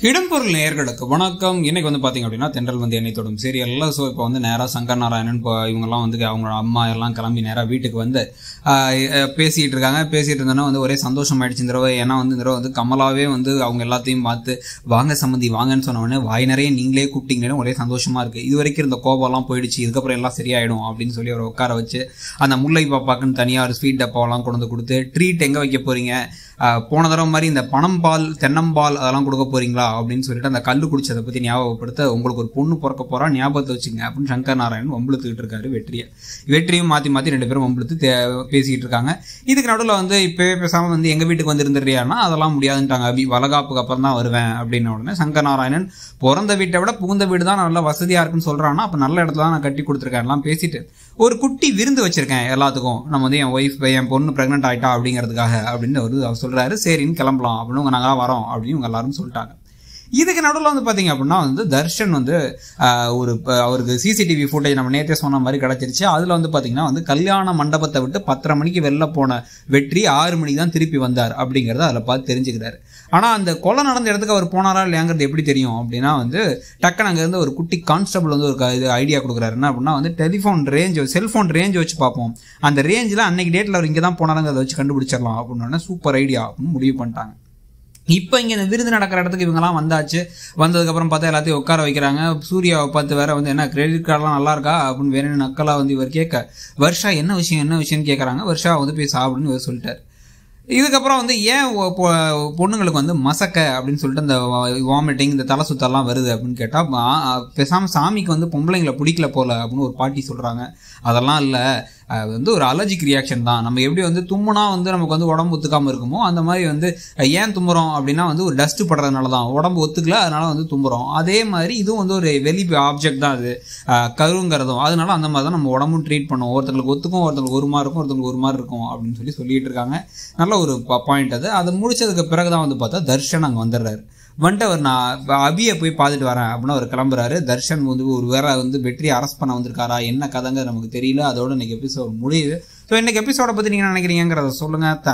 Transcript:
இடம்பொருள் நேயர்களுக்கு வணக்கம் இன்னைக்கு வந்து பாத்தீங்க அப்படின்னா தென்றல் வந்து என்னை தொடும் சீரியல்ல ஸோ இப்போ வந்து நேராக சங்கர் நாராயணன் இப்போ இவங்கெல்லாம் வந்து அவங்க அம்மா எல்லாம் கிளம்பி நேராக வீட்டுக்கு வந்து ஆஹ், அஹ், பேசிட்டு இருக்காங்க பேசிட்டு இருந்தோன்னா வந்து ஒரே சந்தோஷம் ஆயிடுச்சு இந்த தடவை ஏன்னா வந்து இந்த தடவை வந்து கமலாவே வந்து அவங்க எல்லாத்தையும் பார்த்து வாங்க சம்மந்தி வாங்கன்னு சொன்ன உடனே வாய் நிறைய நீங்களே கூப்பிட்டீங்களே ஒரே சந்தோஷமா இருக்கு இது வரைக்கும் இருந்த கோபம்லாம் போயிடுச்சு இதுக்கப்புறம் எல்லாம் சரியாயிடும் அப்படின்னு சொல்லி அவரை உட்கார வச்சு அந்த முல்லை பாப்பாக்குன்னு தனியாக ஒரு ஸ்வீட் டப்பாவெல்லாம் கொண்டு வந்து கொடுத்து ட்ரீட் எங்கே வைக்க போறீங்க ஆஹ் போன தடவை மாதிரி இந்த பனம் பால் தென்னம்பால் அதெல்லாம் கொடுக்க போறீங்களா அப்படின்னு சொல்லிட்டு அந்த கல்லு குடிச்சதை பத்தி ஞாபகப்படுத்த உங்களுக்கு ஒரு பொண்ணு பிறக்க போறா ஞாபகத்தை வச்சுங்க அப்படின்னு சங்கர் நாராயணன் வம்புழுத்துக்கிட்டு இருக்காரு வெற்றியை வெற்றியும் மாத்தி மாத்தி ரெண்டு பேரும் வம்புழுத்து தே- பேசிக்கிட்டு இருக்காங்க இதுக்கு நடுவில் வந்து இப்பவே பேசாம வந்து எங்க வீட்டுக்கு வந்து இருந்துறியான்னா அதெல்லாம் முடியாதுன்ட்டாங்க அபி வளகாப்புக்கு அப்புறம் தான் வருவேன் அப்படின்ன உடனே சங்கர் நாராயணன் பிறந்த வீட்டை விட புகுந்த வீடு தான் நல்ல வசதியா இருக்குன்னு சொல்றான்னா அப்ப நல்ல இடத்துல தான் நான் கட்டி கொடுத்துருக்கேன் எல்லாம் பேசிட்டு ஒரு குட்டி விருந்து வச்சிருக்கேன் எல்லாத்துக்கும் நம்ம வந்து என் ஒய்ஃப் என் பொண்ணு பிரெக்னென்ட் ஆயிட்டா அப்படிங்கிறதுக்காக அப்படின்னு ஒரு அவர் சொல்றாரு சரின்னு கிளம்பலாம் அப்படின்னு உங்க நாங்களாம் வரோம் அப்படின்னு இவங்க எல்லாரும் சொல்லிட்டாங்க இதுக்கு நடுவில் வந்து பார்த்தீங்க அப்படின்னா வந்து தர்ஷன் வந்து ஆஹ், ஒரு ப- அவருக்கு சிசிடிவி ஃபுட்டேஜ் நம்ம நேற்றே சொன்ன மாதிரி கிடச்சிருச்சு அதில் வந்து பார்த்தீங்கன்னா வந்து கல்யாண மண்டபத்தை விட்டு பத்தரை மணிக்கு வெளில போன வெற்றி ஆறு மணிக்கு தான் திருப்பி வந்தார் அப்படிங்கிறத அதில் பார்த்து தெரிஞ்சுக்கிறாரு ஆனால் அந்த கொலை நடந்த இடத்துக்கு அவர் போனாரா இல்லையாங்கிறது எப்படி தெரியும் அப்படின்னா வந்து டக்குன்னு அங்கேருந்து ஒரு குட்டி கான்ஸ்டபிள் வந்து ஒரு க- இது ஐடியா கொடுக்குறாரு என்ன அப்படின்னா வந்து டெலிஃபோன் ரேஞ்ச் செல்ஃபோன் ரேஞ்ச் வச்சு பார்ப்போம் அந்த ரேஞ்சில் அன்னைக்கு டேட்டில் அவர் இங்கே தான் போனாருங்கிறத வச்சு கண்டுபிடிச்சிடலாம் அப்படின்னு சூப்பர் ஐடியா அப்படின்னு முடிவு பண்ணிட்டாங்க இப்போ இங்கே இந்த விருது நடக்கிற இடத்துக்கு இவங்கெல்லாம் வந்தாச்சு வந்ததுக்கப்புறம் பார்த்தா எல்லாத்தையும் உட்கார வைக்கிறாங்க சூர்யாவை பார்த்து வேற வந்து என்ன கிரெடிட் கார்டெலாம் நல்லா இருக்கா அப்படின்னு வேணும்னு நக்கலா வந்து இவர் கேட்க வர்ஷா என்ன விஷயம் என்ன விஷயம்னு கேட்குறாங்க வர்ஷா வந்து போய் சாப்பிடுன்னு இவர் சொல்லிட்டாரு இதுக்கப்புறம் வந்து ஏன் ஒ- பொ- பொண்ணுங்களுக்கு வந்து மசக்க அப்படின்னு சொல்லிட்டு இந்த வாமிட்டிங் இந்த தலை சுத்தெல்லாம் வருது அப்படின்னு கேட்டால் பேசாமல் சாமிக்கு வந்து பொம்பளைங்களை பிடிக்கல போல அப்படின்னு ஒரு பாட்டி சொல்கிறாங்க அதெல்லாம் இல்லை அது வந்து ஒரு அலர்ஜிக் ரியாக்ஷன் தான் நம்ம எப்படி வந்து தும்முனா வந்து நமக்கு வந்து உடம்பு ஒத்துக்காமல் இருக்குமோ அந்த மாதிரி வந்து அஹ், ஏன் தும்புறோம் அப்படின்னா வந்து ஒரு டஸ்ட் படுறதுனால தான் உடம்பு ஒத்துக்கல அதனால வந்து தும்புறோம் அதே மாதிரி இதுவும் வந்து ஒரு வெளி ஆப்ஜெக்ட் தான் அது அஹ், கருங்கிறதும் அதனால அந்த மாதிரி தான் நம்ம உடம்பும் ட்ரீட் பண்ணுவோம் ஒருத்தங்களுக்கு ஒத்துக்கும் ஒருத்தங்களுக்கு ஒரு மாதிரி இருக்கும் ஒருத்தங்களுக்கு ஒரு மாதிரி இருக்கும் அப்படின்னு சொல்லி சொல்லிட்டு இருக்காங்க நல்ல ஒரு பாயிண்ட் அது அதை முடிச்சதுக்கு பிறகு தான் வந்து பார்த்தா தர்ஷன் அங்கே வந்துடுறாரு வந்துட்டு அவர் நான் அபியை போய் பார்த்துட்டு வரேன் அப்படின்னு அவர் கிளம்புறாரு தர்ஷன் வந்து ஒரு வேற வந்து வெற்றியை அரெஸ்ட் பண்ண வந்திருக்காரா என்ன கதைங்க நமக்கு தெரியல அதோட இன்னைக்கு எபிசோட் முடியுது ஸோ இன்னைக்கு எபிசோட பற்றி நீங்கள் நினைக்கிறீங்கிறத சொல்லுங்க